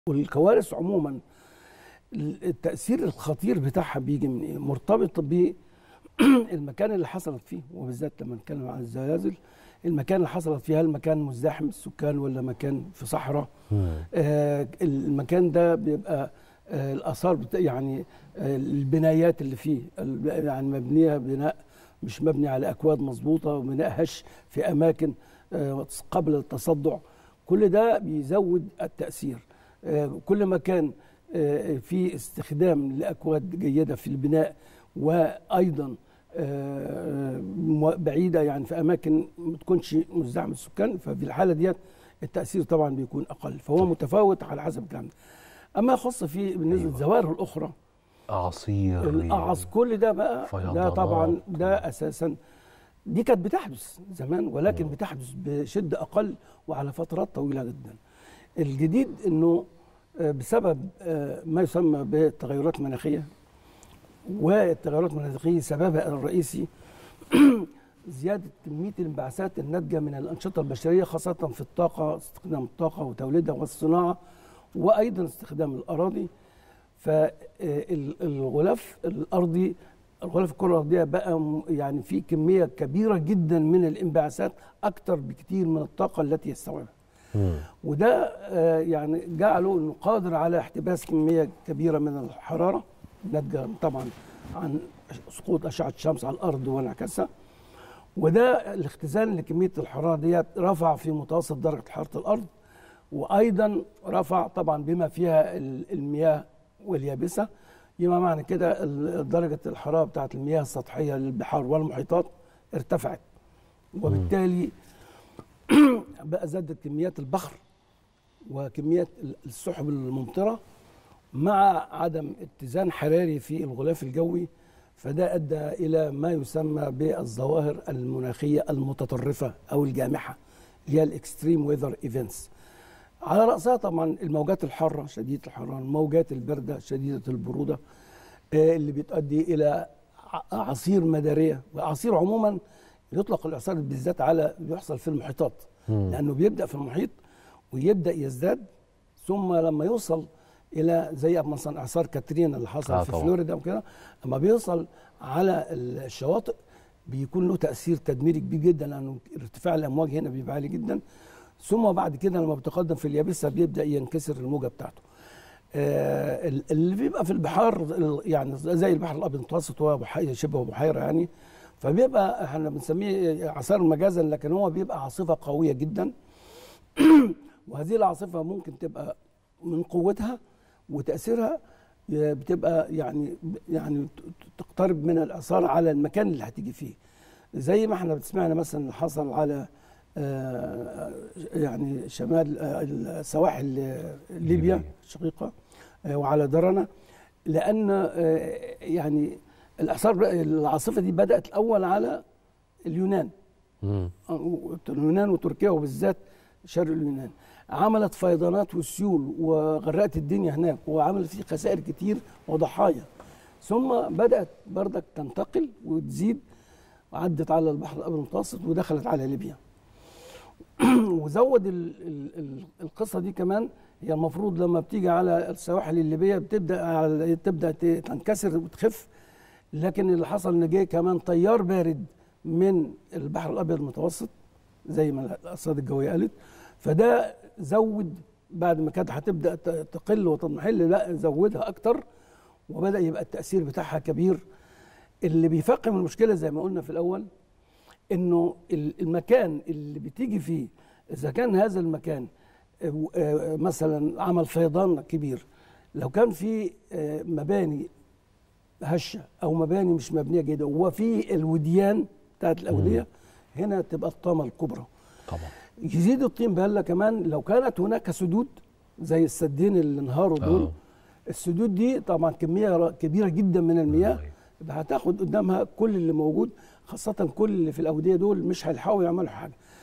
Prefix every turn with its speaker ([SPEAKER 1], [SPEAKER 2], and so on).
[SPEAKER 1] والكوارث عموما التاثير الخطير بتاعها بيجي من ايه مرتبط بالمكان اللي حصلت فيه وبالذات لما نتكلم عن الزلازل المكان اللي حصلت فيه هل مكان مزدحم السكان ولا مكان في صحراء آه المكان ده بيبقى آه الاثار بتا يعني آه البنايات اللي فيه ال- يعني مبنيه بناء مش مبني على اكواد مظبوطه وبناء هش في اماكن آه قبل التصدع كل ده بيزود التاثير آه كل ما كان آه في استخدام لاكواد جيده في البناء وايضا آه، مو- بعيده يعني في اماكن ما تكونش مزدحم السكان ففي الحاله ديت التاثير طبعا بيكون اقل فهو متفاوت على حسب الكلام ده اما يخص في بالنسبه للظواهر الاخرى
[SPEAKER 2] اعاصير
[SPEAKER 1] الاعص كل ده بقى ده
[SPEAKER 2] فيضانات.
[SPEAKER 1] طبعا ده اساسا دي كانت بتحدث زمان ولكن بتحدث بشده اقل وعلى فترات طويله جدا الجديد انه آه، بسبب آه، ما يسمى بالتغيرات المناخيه والتغيرات المناخيه سببها الرئيسي زياده كميه الانبعاثات الناتجه من الانشطه البشريه خاصه في الطاقه استخدام الطاقه وتوليدها والصناعه وايضا استخدام الاراضي فالغلاف الارضي الغلاف الكره الارضيه بقى م- يعني في كميه كبيره جدا من الانبعاثات اكثر بكثير من الطاقه التي يستوعبها وده آه، يعني جعله انه قادر على احتباس كميه كبيره من الحراره ناتجه طبعا عن سقوط اشعه الشمس على الارض وانعكاسها وده الاختزال لكميه الحراره ديت رفع في متوسط درجه حراره الارض وايضا رفع طبعا بما فيها ال- المياه واليابسه يبقى معنى كده ال- درجه الحراره بتاعت المياه السطحيه للبحار والمحيطات ارتفعت وبالتالي بقى زادت كميات البخر وكميات ال- السحب الممطره مع عدم اتزان حراري في الغلاف الجوي فده ادى الى ما يسمى بالظواهر المناخيه المتطرفه او الجامحه اللي هي الاكستريم ويذر ايفنتس على راسها طبعا الموجات الحاره شديده الحراره الموجات البارده شديده البروده آه، اللي بتؤدي الى ع- اعاصير مداريه واعاصير عموما يطلق الاعصار بالذات على بيحصل في المحيطات لانه بيبدا في المحيط ويبدا يزداد ثم لما يوصل الى زي مثلا اعصار كاترينا اللي حصل
[SPEAKER 2] آه
[SPEAKER 1] في
[SPEAKER 2] طبعاً.
[SPEAKER 1] فلوريدا وكده لما بيوصل على الشواطئ بيكون له تاثير تدميري كبير جدا لانه ارتفاع الامواج هنا بيبقى عالي جدا ثم بعد كده لما بيتقدم في اليابسه بيبدا ينكسر الموجه بتاعته آه، ال- اللي بيبقى في البحار ال- يعني زي البحر الابيض المتوسط هو بحيره شبه بحيره يعني فبيبقى احنا بنسميه عصار مجازا لكن هو بيبقى عاصفه قويه جدا وهذه العاصفه ممكن تبقى من قوتها وتاثيرها ي- بتبقى يعني يعني ت- تقترب من الاثار على المكان اللي هتيجي فيه زي ما احنا سمعنا مثلا اللي حصل على آه، يعني شمال آه، السواحل آه، ليبيا
[SPEAKER 2] ليبيا.
[SPEAKER 1] الشقيقه آه، وعلى درنا لان آه، يعني الاعصار العاصفه دي بدات الاول على اليونان
[SPEAKER 2] مم.
[SPEAKER 1] اليونان وتركيا وبالذات شرق اليونان عملت فيضانات وسيول وغرقت الدنيا هناك وعملت فيه خسائر كتير وضحايا ثم بدات بردك تنتقل وتزيد وعدت على البحر الابيض المتوسط ودخلت على ليبيا وزود ال ال ال القصه دي كمان هي المفروض لما بتيجي على السواحل الليبيه بتبدا على تبدا ت- تنكسر وتخف لكن اللي حصل ان جه كمان تيار بارد من البحر الابيض المتوسط زي ما الارصاد الجويه قالت فده زود بعد ما كانت هتبدا ت- تقل وتضمحل لا زودها اكتر وبدا يبقى التاثير بتاعها كبير اللي بيفقم المشكله زي ما قلنا في الاول انه ال- المكان اللي بتيجي فيه اذا كان هذا المكان آه، آه، مثلا عمل فيضان كبير لو كان في آه، مباني هشه او مباني مش مبنيه جيده وفي الوديان بتاعت الاوديه هنا تبقى الطامه الكبرى
[SPEAKER 2] طبعا
[SPEAKER 1] يزيد الطين بهله كمان لو كانت هناك سدود زي السدين اللي انهاروا دول
[SPEAKER 2] آه.
[SPEAKER 1] السدود دي طبعا كميه ر- كبيره جدا من المياه
[SPEAKER 2] أيوة.
[SPEAKER 1] يبقى هتاخد قدامها كل اللي موجود خاصه كل اللي في الاوديه دول مش هيلحقوا يعملوا حاجه